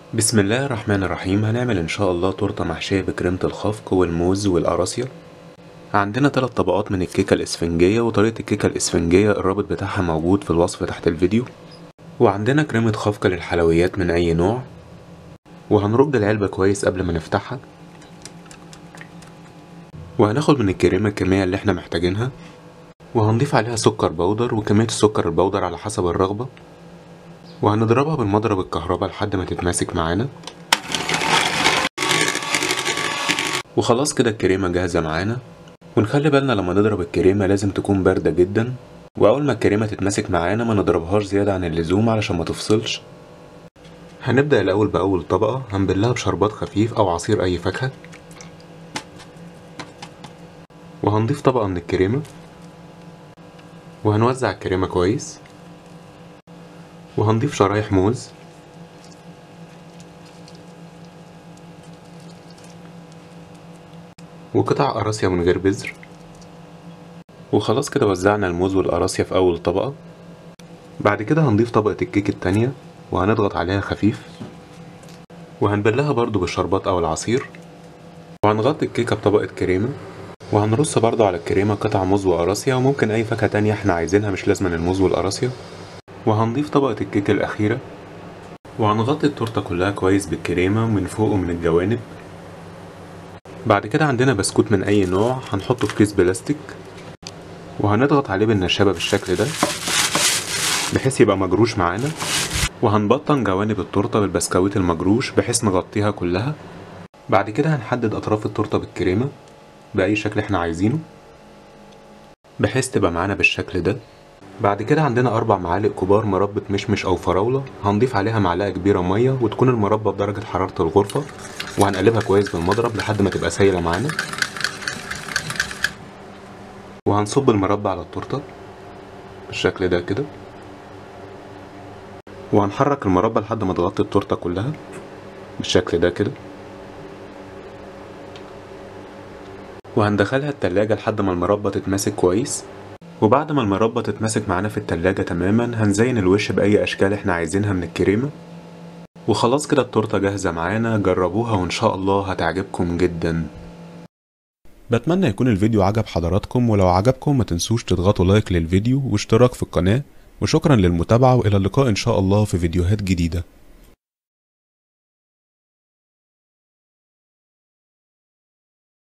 بسم الله الرحمن الرحيم هنعمل ان شاء الله تورته محشيه بكريمه الخفق والموز والقراصية عندنا ثلاث طبقات من الكيكه الاسفنجيه وطريقه الكيكه الاسفنجيه الرابط بتاعها موجود في الوصف تحت الفيديو وعندنا كريمه خفق للحلويات من اي نوع وهنرج العلبه كويس قبل ما نفتحها وهناخد من الكريمه الكميه اللي احنا محتاجينها وهنضيف عليها سكر بودر وكميه السكر البودر على حسب الرغبه وهنضربها بالمضرب الكهرباء لحد ما تتماسك معانا وخلاص كده الكريمة جاهزة معانا ونخلي بالنا لما نضرب الكريمة لازم تكون باردة جدا وأول ما الكريمة تتماسك معانا ما نضربهاش زيادة عن اللزوم علشان ما تفصلش هنبدأ الأول بأول طبقة هنبلها بشربات خفيف أو عصير أي فاكهة وهنضيف طبقة من الكريمة وهنوزع الكريمة كويس وهنضيف شرايح موز وقطع قراصية من غير بذر وخلاص كده وزعنا الموز والقراصية في أول طبقة بعد كده هنضيف طبقة الكيك التانية وهنضغط عليها خفيف وهنبلها برضو بالشربات أو العصير وهنغطي الكيكة بطبقة كريمة وهنرص برضو على الكريمة قطع موز وقراصية وممكن أي فاكهة تانية احنا عايزينها مش لازم الموز والقراصية وهنضيف طبقة الكيك الأخيرة وهنغطي التورتة كلها كويس بالكريمة من فوق ومن الجوانب بعد كده عندنا بسكوت من أي نوع هنحطه في كيس بلاستيك وهنضغط عليه بالنشابة بالشكل ده بحيث يبقى مجروش معانا وهنبطن جوانب التورتة بالبسكويت المجروش بحيث نغطيها كلها بعد كده هنحدد أطراف التورتة بالكريمة بأي شكل احنا عايزينه بحيث تبقى معانا بالشكل ده بعد كده عندنا أربع معالق كبار مربى مشمش أو فراولة هنضيف عليها معلقة كبيرة مية وتكون المربى بدرجة حرارة الغرفة وهنقلبها كويس بالمضرب لحد ما تبقى سايلة معانا وهنصب المربى على التورتة بالشكل ده كده وهنحرك المربى لحد ما تغطي التورتة كلها بالشكل ده كده وهندخلها التلاجة لحد ما المربى تتماسك كويس وبعد ما المربى تتماسك معانا في التلاجة تماما هنزين الوش بأي أشكال احنا عايزينها من الكريمة وخلاص كده التورتة جاهزة معانا جربوها وإن شاء الله هتعجبكم جدا بتمنى يكون الفيديو عجب حضراتكم ولو عجبكم ما تنسوش تضغطوا لايك للفيديو واشتراك في القناة وشكرا للمتابعة وإلى اللقاء إن شاء الله في فيديوهات جديدة